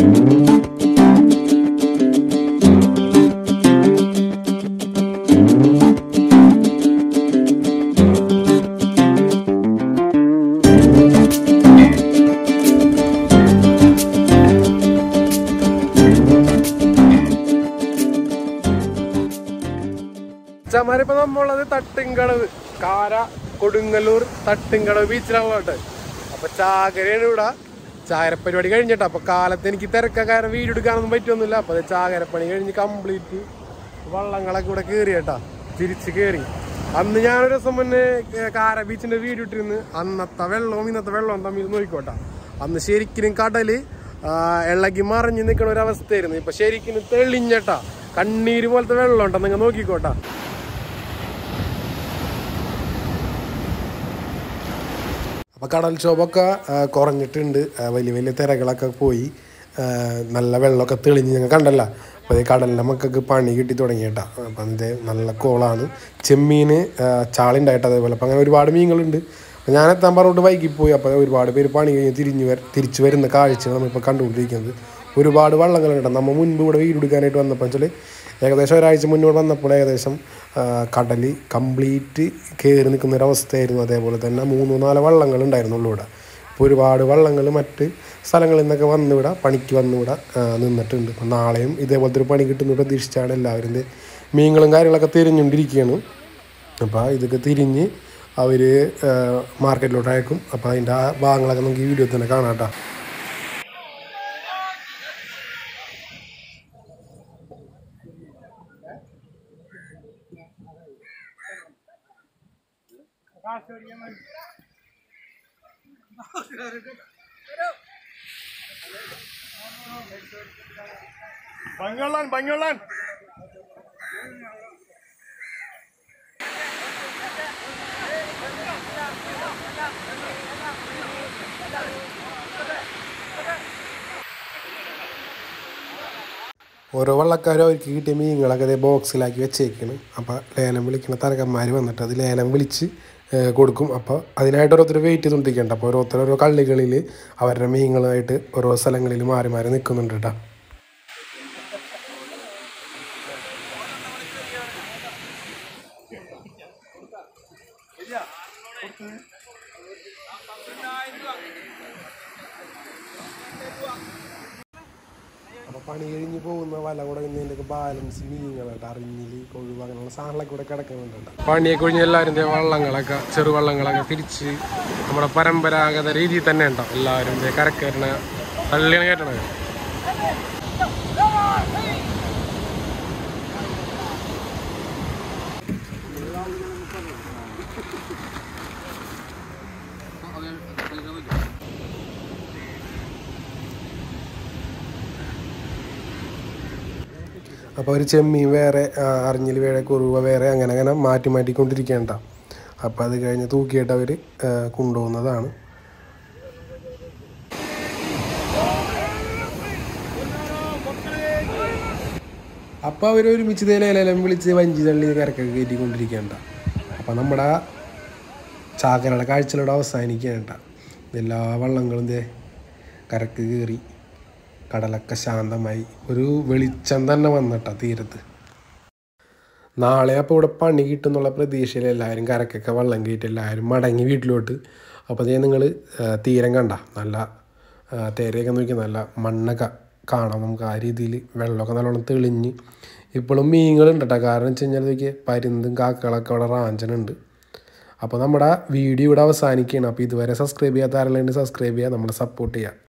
ചമാരിപ്പോ നമ്മളുള്ളത് തട്ടിങ്കടവ് കാര കൊടുങ്ങല്ലൂർ തട്ടിങ്കടവ് ബീച്ചിലാണ് കേട്ടോ അപ്പൊ ചാകരയാണ് ഇവിടെ ചാകര പരിപാടി കഴിഞ്ഞിട്ടോ അപ്പൊ കാലത്ത് എനിക്ക് തിരക്ക കാരണം വീഡിയോ എടുക്കാനൊന്നും പറ്റുമൊന്നുമില്ല അപ്പൊ അത് ചാകരപ്പണി കഴിഞ്ഞ് കംപ്ലീറ്റ് വള്ളങ്ങളൊക്കെ ഇവിടെ കേറി കേട്ടാ തിരിച്ച് കേറി അന്ന് ഞാനൊരു ദിവസം മുന്നേ ഏ, കാര ബീച്ചിന്റെ വീഡിയോ ഇട്ടിരുന്ന് അന്നത്തെ വെള്ളവും ഇന്നത്തെ വെള്ളവും തമ്മിൽ നോക്കിക്കോട്ടെ അന്ന് ശരിക്കും കടല് ആ, ഇളകി മറിഞ്ഞ് നിൽക്കുന്ന ഒരു അവസ്ഥയായിരുന്നു ഇപ്പൊ ശരിക്കും തെളിഞ്ഞട്ടാ കണ്ണീര് പോലത്തെ വെള്ളം ഉണ്ടെന്ന് നിങ്ങൾ നോക്കിക്കോട്ടാ അപ്പോൾ കടൽക്ഷോഭമൊക്കെ ആ, കുറഞ്ഞിട്ടുണ്ട് ആ, വലിയ വലിയ തിരകളൊക്കെ പോയി ആ, നല്ല വെള്ളമൊക്കെ തെളിഞ്ഞ് ഞങ്ങൾ കണ്ടല്ല അപ്പോൾ ഈ കടലിൻ്റെ മക്കൾക്ക് പണി കിട്ടി തുടങ്ങിയിട്ടാ അപ്പം അതിൻ്റെ നല്ല കോളാണ് ചെമ്മീൻ ചാളുണ്ടായിട്ട് അതേപോലെ അപ്പം അങ്ങനെ ഒരുപാട് മീനുകളുണ്ട് അപ്പോൾ ഞാൻ എത്താൻ പറഞ്ഞിട്ട് വൈകി പോയി അപ്പോൾ ഒരുപാട് പേര് പണി കഴിഞ്ഞ് തിരിഞ്ഞ് വര തിരിച്ചു വരുന്ന കാഴ്ച നമ്മളിപ്പോൾ കണ്ടുകൊണ്ടിരിക്കുന്നത് ഒരുപാട് വള്ളങ്ങളുണ്ട് നമ്മൾ മുൻപ് ഇവിടെ വീട് എടുക്കാനായിട്ട് വന്നപ്പോൾ വെച്ചാൽ ഏകദേശം ഒരാഴ്ച മുന്നോട്ട് വന്നപ്പോൾ ഏകദേശം കടൽ കംപ്ലീറ്റ് കയറി നിൽക്കുന്ന ഒരു അവസ്ഥയായിരുന്നു അതേപോലെ തന്നെ മൂന്നോ നാല് വള്ളങ്ങൾ ഉണ്ടായിരുന്നുള്ളൂ ഇവിടെ ഇപ്പോൾ ഒരുപാട് വള്ളങ്ങൾ മറ്റ് സ്ഥലങ്ങളിൽ നിന്നൊക്കെ വന്ന് ഇവിടെ പണിക്ക് വന്ന് ഇവിടെ ആ, നിന്നിട്ടുണ്ട് അപ്പം നാളെയും ഇതേപോലത്തെ ഒരു പണി കിട്ടുന്ന പ്രതീക്ഷിച്ചാണ് എല്ലാവരും ഇത് മീനുകളും കാര്യങ്ങളൊക്കെ തിരിഞ്ഞുകൊണ്ടിരിക്കുകയാണ് അപ്പോൾ ഇതൊക്കെ തിരിഞ്ഞ് അവർ മാർക്കറ്റിലോട്ട് അയക്കും അപ്പോൾ അതിൻ്റെ ആ ഭാഗങ്ങളൊക്കെ നമുക്ക് ഈ വീഡിയോ തന്നെ കാണാം കേട്ടോ ഭംഗിയുള്ളാൻ ഭംഗിയുള്ളാൻ ഓരോ വള്ളക്കാരും അവർക്ക് കിട്ടിയ മീനുകളൊക്കെ അതേ ബോക്സിലാക്കി വെച്ചേക്കാണ് അപ്പോൾ ലേലം വിളിക്കുന്ന തരകന്മാർ വന്നിട്ട് അത് ലേലം വിളിച്ച് ഏഹ്, കൊടുക്കും അപ്പോൾ അതിനായിട്ട് ഓരോരുത്തർ വെയിറ്റ് ചെയ്തുകൊണ്ടിരിക്കണ്ട അപ്പോൾ ഓരോരുത്തർ ഓരോ കള്ളികളിൽ അവരുടെ മീനുകളായിട്ട് ഓരോ സ്ഥലങ്ങളിൽ മാറി മാറി നിൽക്കുന്നുണ്ട് കേട്ടോ അപ്പോൾ പണി കഴിഞ്ഞ് പോകുന്ന വല കുടങ്ങുന്നതിൻ്റെയൊക്കെ ബാലൻസ് മീനുകളായിട്ട് അറിഞ്ഞില് കൊഴുവ് അങ്ങനെയുള്ള സാധനങ്ങളൊക്കെ ഇവിടെ കിടക്കുന്നുണ്ട് പണിയൊക്കെ കഴിഞ്ഞ് എല്ലാവരും ദേ വള്ളങ്ങളൊക്കെ ചെറുവള്ളങ്ങളൊക്കെ തിരിച്ച് നമ്മുടെ പരമ്പരാഗത രീതിയിൽ തന്നെ ഉണ്ടാവും എല്ലാവരും ദേ കരക്കയറ്റണ തള്ളിയാണ് കയറ്റണത് അപ്പോൾ ഒരു ചെമ്മീൻ വേറെ അറിഞ്ഞിൽ വേറെ കുറുവ വേറെ അങ്ങനെ അങ്ങനെ മാറ്റി മാറ്റിക്കൊണ്ടിരിക്കേണ്ട അപ്പോൾ അത് കഴിഞ്ഞ് തൂക്കിയിട്ട് അവർ കൊണ്ടുപോകുന്നതാണ് അപ്പോൾ അവർ ഒരുമിച്ച് ലേലം വിളിച്ച് വഞ്ചി തള്ളി കരക്കൊക്കെ കയറ്റിക്കൊണ്ടിരിക്കേണ്ട അപ്പോൾ നമ്മുടെ ചാകരയുടെ കാഴ്ചയിലൂടെ അവസാനിക്കേണ്ട എല്ലാ വള്ളങ്ങളും ദേ കരക്ക് കയറി കടലൊക്കെ ശാന്തമായി ഒരു വെളിച്ചം തന്നെ വന്നിട്ടാ തീരത്ത് നാളെ അപ്പോൾ ഇവിടെ പണി കിട്ടുന്നുള്ള പ്രതീക്ഷയിൽ എല്ലാവരും കരക്കൊക്കെ വെള്ളം കയറ്റി എല്ലാവരും മടങ്ങി വീട്ടിലോട്ട് അപ്പോൾ അതേ നിങ്ങൾ തീരം കണ്ട നല്ല ആ, തേരയൊക്കെ നോക്കി നല്ല മണ്ണൊക്കെ കാണാം നമുക്ക് ആ രീതിയിൽ വെള്ളമൊക്കെ നല്ലോണം തെളിഞ്ഞ് ഇപ്പോഴും മീനുകളുണ്ട് കേട്ടോ കാരണം വെച്ച് കഴിഞ്ഞാൽ ഇതൊക്കെ പരുന്തും കാക്കകളൊക്കെ അവിടെ റാഞ്ചനുണ്ട് അപ്പോൾ നമ്മുടെ വീഡിയോ ഇവിടെ അവസാനിക്കുകയാണ് അപ്പോൾ ഇതുവരെ സബ്സ്ക്രൈബ് ചെയ്യാത്ത ആരെല്ലാം സബ്സ്ക്രൈബ് ചെയ്യുക നമ്മളെ സപ്പോർട്ട് ചെയ്യുക